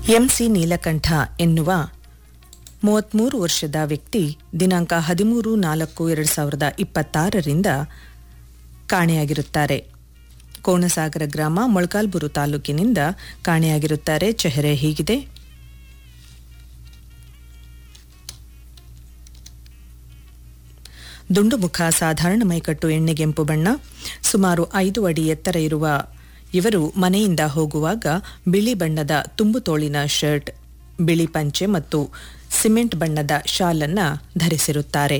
MC Neelakantha ಎನ್ನುವ ಮೂವತ್ಮೂರು ವರ್ಷದ ವ್ಯಕ್ತಿ ದಿನಾಂಕ ಹದಿಮೂರು ನಾಲ್ಕು ಎರಡು ಸಾವಿರದ ಇಪ್ಪತ್ತಾರರಿಂದ ಕಾಣೆಯಾಗಿರುತ್ತಾರೆ ಕೋಣಸಾಗರ ಗ್ರಾಮ ಮೊಳಕಾಲ್ಬುರು ತಾಲೂಕಿನಿಂದ ಕಾಣೆಯಾಗಿರುತ್ತಾರೆ ಚೆಹರೆ ಹೀಗಿದೆ ದುಂಡು ಮುಖ ಸಾಧಾರಣ ಮೈಕಟ್ಟು ಎಣ್ಣೆಗೆಂಪು ಬಣ್ಣ ಸುಮಾರು ಐದು ಅಡಿ ಎತ್ತರ ಇರುವ ಇವರು ಮನೆಯಿಂದ ಹೋಗುವಾಗ ಬಿಳಿ ಬಣ್ಣದ ತುಂಬು ತೋಳಿನ ಶರ್ಟ್ ಬಿಳಿ ಪಂಚೆ ಮತ್ತು ಸಿಮೆಂಟ್ ಬಣ್ಣದ ಶಾಲನ್ನ ಧರಿಸಿರುತ್ತಾರೆ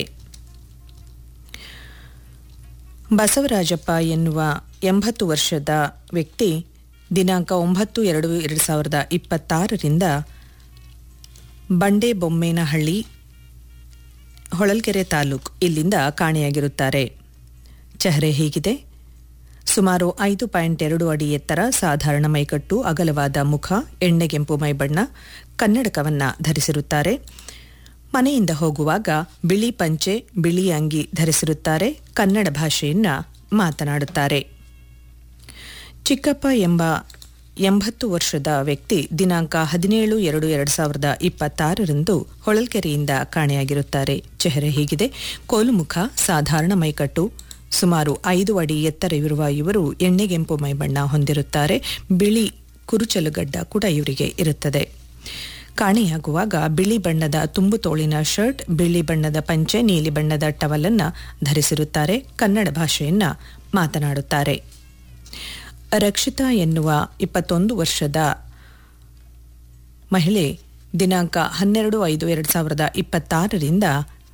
ಬಸವರಾಜಪ್ಪ ಎನ್ನುವ ಎಂಬತ್ತು ವರ್ಷದ ವ್ಯಕ್ತಿ ದಿನಾಂಕ ಒಂಬತ್ತು ಎರಡು ಎರಡು ಸಾವಿರದ ಇಪ್ಪತ್ತಾರರಿಂದ ಬಂಡೆ ಬೊಮ್ಮೇನಹಳ್ಳಿ ಹೊಳಲ್ಕೆರೆ ತಾಲೂಕು ಇಲ್ಲಿಂದ ಕಾಣೆಯಾಗಿರುತ್ತಾರೆ ಚೆಹರೆ ಹೀಗಿದೆ ಸುಮಾರು ಐದು ಪಾಯಿಂಟ್ ಎರಡು ಅಡಿ ಎತ್ತರ ಸಾಧಾರಣ ಮೈಕಟ್ಟು ಅಗಲವಾದ ಮುಖ ಎಣ್ಣೆಗೆಂಪು ಮೈಬಣ್ಣ ಕನ್ನಡಕವನ್ನ ಧರಿಸಿರುತ್ತಾರೆ ಮನೆಯಿಂದ ಹೋಗುವಾಗ ಬಿಳಿ ಪಂಚೆ ಬಿಳಿ ಅಂಗಿ ಧರಿಸಿರುತ್ತಾರೆ ಕನ್ನಡ ಭಾಷೆಯನ್ನ ಮಾತನಾಡುತ್ತಾರೆ ಚಿಕ್ಕಪ್ಪ ಎಂಬ ಎಂಬತ್ತು ವರ್ಷದ ವ್ಯಕ್ತಿ ದಿನಾಂಕ ಹದಿನೇಳು ಎರಡು ಎರಡು ಸಾವಿರದ ಇಪ್ಪತ್ತಾರರಂದು ಹೊಳಲ್ಕೆರೆಯಿಂದ ಕಾಣೆಯಾಗಿರುತ್ತಾರೆ ಚೆಹರೆ ಹೀಗಿದೆ ಕೋಲುಮುಖ ಸಾಧಾರಣ ಮೈಕಟ್ಟು ಸುಮಾರು ಐದು ಅಡಿ ಎತ್ತರವಿರುವ ಇವರು ಎಣ್ಣೆಗೆಂಪು ಮೈಬಣ್ಣ ಹೊಂದಿರುತ್ತಾರೆ ಬಿಳಿ ಕುರುಚಲುಗಡ್ಡ ಕೂಡ ಇವರಿಗೆ ಇರುತ್ತದೆ ಕಾಣೆಯಾಗುವಾಗ ಬಿಳಿ ಬಣ್ಣದ ತುಂಬು ತೋಳಿನ ಶರ್ಟ್ ಬಿಳಿ ಬಣ್ಣದ ಪಂಚೆ ನೀಲಿ ಬಣ್ಣದ ಟವಲನ್ನ ಧರಿಸಿರುತ್ತಾರೆ ಕನ್ನಡ ಭಾಷೆಯನ್ನ ಮಾತನಾಡುತ್ತಾರೆ ರಕ್ಷಿತಾ ಎನ್ನುವ ಇಪ್ಪತ್ತೊಂದು ವರ್ಷದ ಮಹಿಳೆ ದಿನಾಂಕ ಹನ್ನೆರಡು ಐದು ಎರಡು ಸಾವಿರದ ಇಪ್ಪತ್ತಾರರಿಂದ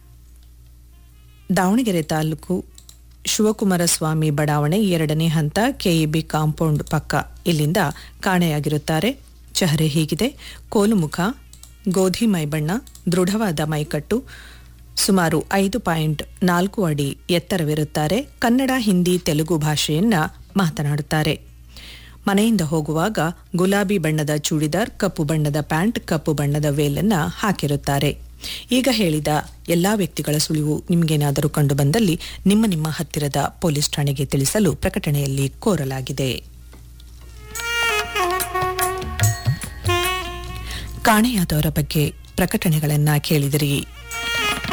ದಾವಣಗೆರೆ ತಾಲೂಕು ಶಿವಕುಮಾರ ಸ್ವಾಮಿ ಬಡಾವಣೆ ಎರಡನೇ ಹಂತ ಕೆಇಬಿ ಕಾಂಪೌಂಡ್ ಪಕ್ಕ ಇಲ್ಲಿಂದ ಕಾಣೆಯಾಗಿರುತ್ತಾರೆ ಚಹರೆ ಹೀಗಿದೆ ಕೋಲುಮುಖ ಗೋಧಿ ಮೈಬಣ್ಣ ದೃಢವಾದ ಮೈಕಟ್ಟು ಸುಮಾರು ಐದು ಪಾಯಿಂಟ್ ನಾಲ್ಕು ಅಡಿ ಎತ್ತರವಿರುತ್ತಾರೆ ಕನ್ನಡ ಹಿಂದಿ ತೆಲುಗು ಭಾಷೆಯನ್ನ ಮಾತನಾಡುತ್ತಾರೆ ಮನೆಯಿಂದ ಹೋಗುವಾಗ ಗುಲಾಬಿ ಬಣ್ಣದ ಚೂಡಿದಾರ್ ಕಪ್ಪು ಬಣ್ಣದ ಪ್ಯಾಂಟ್ ಕಪ್ಪು ಬಣ್ಣದ ವೇಲನ್ನ ಹಾಕಿರುತ್ತಾರೆ ಈಗ ಹೇಳಿದ ಎಲ್ಲಾ ವ್ಯಕ್ತಿಗಳ ಸುಳಿವು ನಿಮಗೇನಾದರೂ ಕಂಡುಬಂದಲ್ಲಿ ನಿಮ್ಮ ನಿಮ್ಮ ಹತ್ತಿರದ ಪೊಲೀಸ್ ಠಾಣೆಗೆ ತಿಳಿಸಲು ಪ್ರಕಟಣೆಯಲ್ಲಿ ಕೋರಲಾಗಿದೆ ಕಾಣೆಯಾದವರ ಬಗ್ಗೆ ಪ್ರಕಟಣೆಗಳನ್ನ ಕೇಳಿದಿರಿ